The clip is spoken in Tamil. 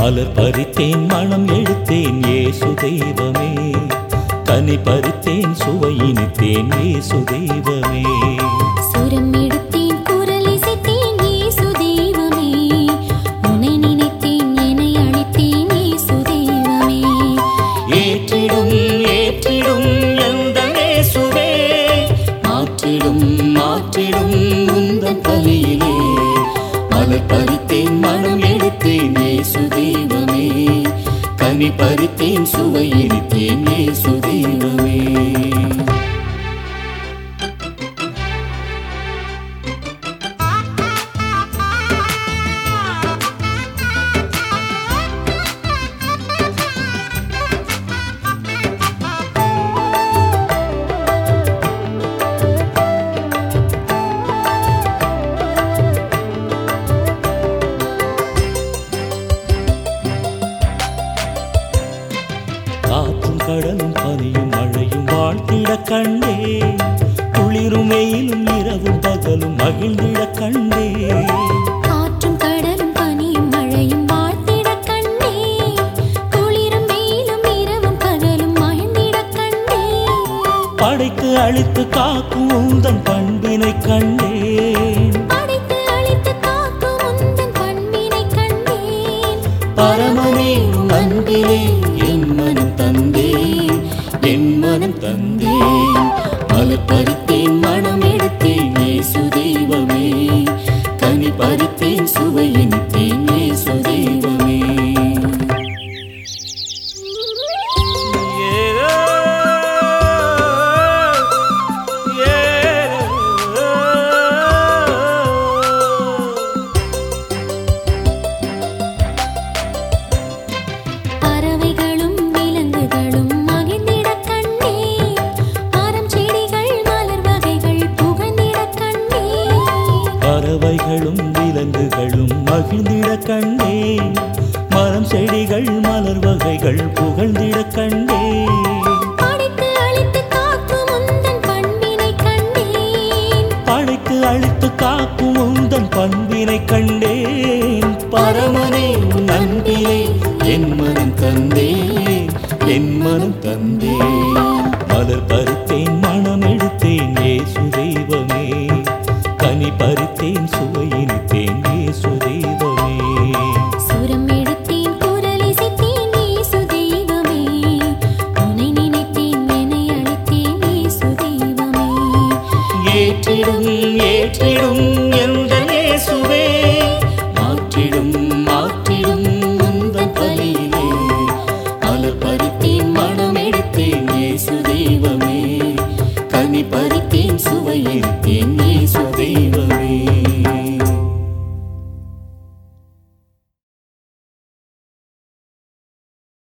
மலர் பறித்தேன் மனம் எடுத்தேன் ஏசு தெய்வமே கனி பறித்தேன் சுவையினித்தேன் ஏசு தெய்வமே சுரம் எடுத்தேன் குரல் இசைத்தேன் இயேசு தெய்வமே உன்னை நினைத்தேன் என்னை அழைத்தேன் இயேசு தெய்வமே ஏற்றிடும் ஏற்றிடும் எந்த இயேசுவே மாற்றிடும் மாற்றிடும் உந்தன் பலியிலே மலர் பறித்தேன் மனம் எடுத்தேன் ஏசு தெய்வமே கனி பறித்தேன் சுவையினித்தேன் ஏசு தெய்வமே காற்றும் கடலும் பனியும் மழையும் வாழ்த்திட கண்டே குளிரும் வெயிலும் இரவும் பகலும் மகிழ்ந்திட கண்டே காற்றும் கடலும் பனியும் மழையும் வாழ்த்திட கண்டே குளிரும் வெயிலும் இரவும் பகலும் மகிழ்ந்திட கண்டே படைத்து அழித்து காக்கும் உந்தன் பண்பினை கண்டேன் படைத்து அழித்து காக்கும் உந்தன் பண்பினை கண்டேன் பரமனே உன் அன்பிலே என் மனம் தந்தேன் என் மனம் தந்தேன் மலர் பறித்தேன் மனம் எடுத்தேன் ஏசு தெய்வமே கனி பறித்தேன் சுவையினித்தேன் ஏசு தெய்வமே பறவைகளும் விலங்குகளும் மகிழ்ந்திட கண்டே மரம் செடிகள் மலர் வகைகள் புகழ்ந்திட கண்டே பறவைகளும் விலங்குகளும் மகிழ்ந்திட கண்டேன் மரம் செடிகள் மலர் வகைகள் புகழ்ந்திட கண்டேன் படைத்து அழித்து காக்கும் உந்தன் பண்பினை கண்டேன் படைத்து அழித்து காக்கும் உந்தன் பண்பினை கண்டேன் பரமனே உன் அன்பிலே என் மனம் தந்தேன் என் மனம் தந்தேன் மலர் பறித்தேன் மனம் எடுத்தேன் ஏசு தெய்வமே கனி பறித்தேன் சுவையினித்தேன் ஏசு தெய்வமே சுரம் எடுத்தேன் குரல் இசைத்தேன் இயேசு தெய்வமே உன்னை நினைத்தேன் என்னை அழைத்தேன் இயேசு தெய்வமே ஏற்றிடும் ஏற்றிடும் எந்த இயேசுவே மாற்றிடும் மாற்றிடும் உந்தன் பலியிலே மலர் பறி